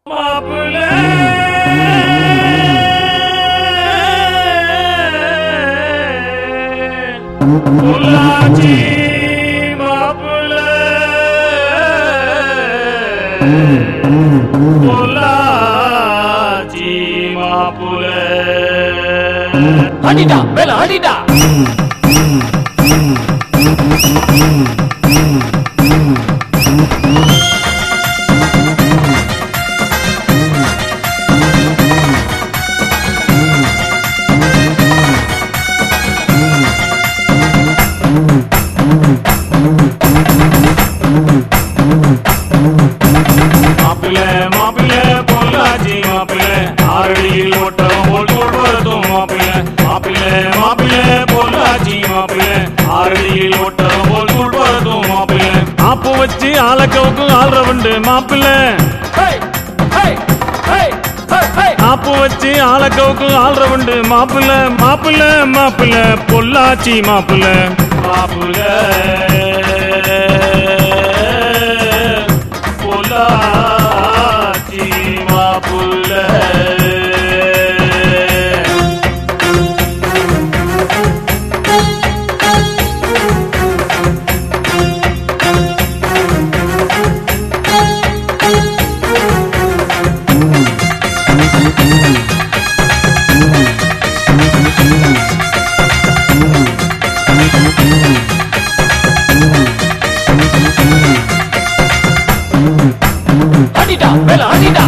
மாப்பிள்ள பொள்ளாச்சி மாப்பிள்ள பொள்ளாச்சி மாப்பிள்ள அடிடா மேல அடிடா மாப்பிள்ள மாப்பிள்ள பொள்ளாச்சி மாப்பிள்ள ஆரடியில் ஒட்டகம் போல் தோல்வதும் மாப்பிள்ள மாப்பிள்ள மாப்பிள்ள பொள்ளாச்சி மாப்பிள்ள ஆரடியில் ஒட்டகம் போல் தோல்வதும் மாப்பிள்ள ஆப்பு வச்சு ஆலக்கவுக்கும் ஆள்றவண்டு மாப்பிள்ள ஹே ஹே ஹே ஹே ஹே ஆப்பு வச்சு ஆலக்கவுக்கும் ஆள்றவண்டு மாப்பிள்ள மாப்பிள்ள மாப்பிள்ள பொள்ளாச்சி மாப்பிள்ள மாப்பிள்ள பொள்ளாச்சி மாப்பிள்ள அடிடா மேல அடிடா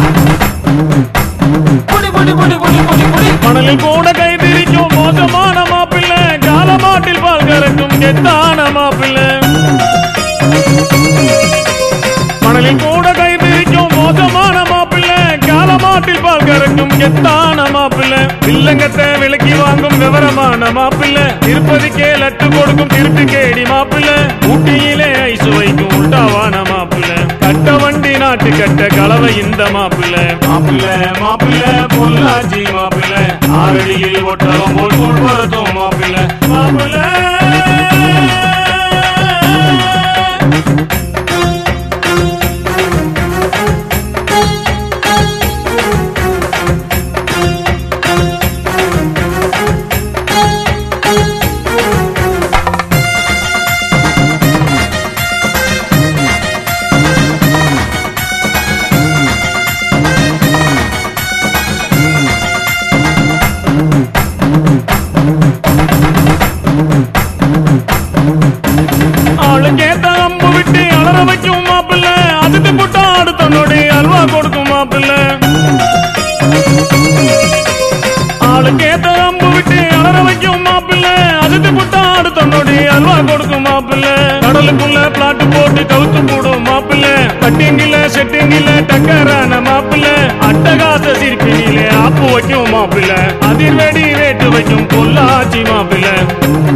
புடி புடி புடி புடி புடி புடி மணலில் கூட கை பிரிக்கும் மோசமான மாப்பிள்ளை காலமாட்டில் பால் கறக்கும் கெத்தான மாப்பிள்ளை மணலில் கூட கை பிரிக்கும் மோசமான மாப்பிள்ளை காலமாட்டில் பால் கறக்கும் கெத்தான மாப்பிள்ளை வில்லங்கத்தை விலக்கி வாங்கும் விவரமான மாப்பிள்ளை திருப்பதிக்கே லட்டு கொடுக்கும் திருட்டு கேடி மாப்பிள்ளை ஊட்டியிலே ஐசு வைக்கும் உண்டாவான மாப்பிள்ளை கட்ட வண்டி நாட்டு கட்ட கலவை இந்த மாப்பிள்ளை மாப்பிள்ளை மாப்பிள்ளை பொள்ளாச்சி மாப்பிள்ளை ஆரடியில் ஒட்டகம் போல் கொள்வதும் மாப்பிள்ளை மாப்பிள்ளை ஆளுக்கேத்த அம்பு விட்டு அலற வைக்கும் மாப்பிள்ள அதுக்கு போட்டா அடுத்த நொடி அல்வா கொடுக்கும் மாப்பிள்ள ஆளுக்கேத்த அம்பு விட்டு அலற வைக்கும் மாப்பிள்ள அதுக்கு போட்டா அடுத்த நொடி அல்வா கொடுக்கும் மாப்பிள்ள கடலுக்குள்ள பிளாட் போட்டு கவுத்து போடும் மாப்பிள்ள கட்டிங்கில செட்டிங்கில டக்கரான மாப்பிள்ள அட்டகாச சிரிப்பினிலே ஆப்பு வைக்கும் மாப்பிள்ள அதிர்வெடி வேட்டு வைக்கும் பொள்ளாச்சி மாப்பிள்ள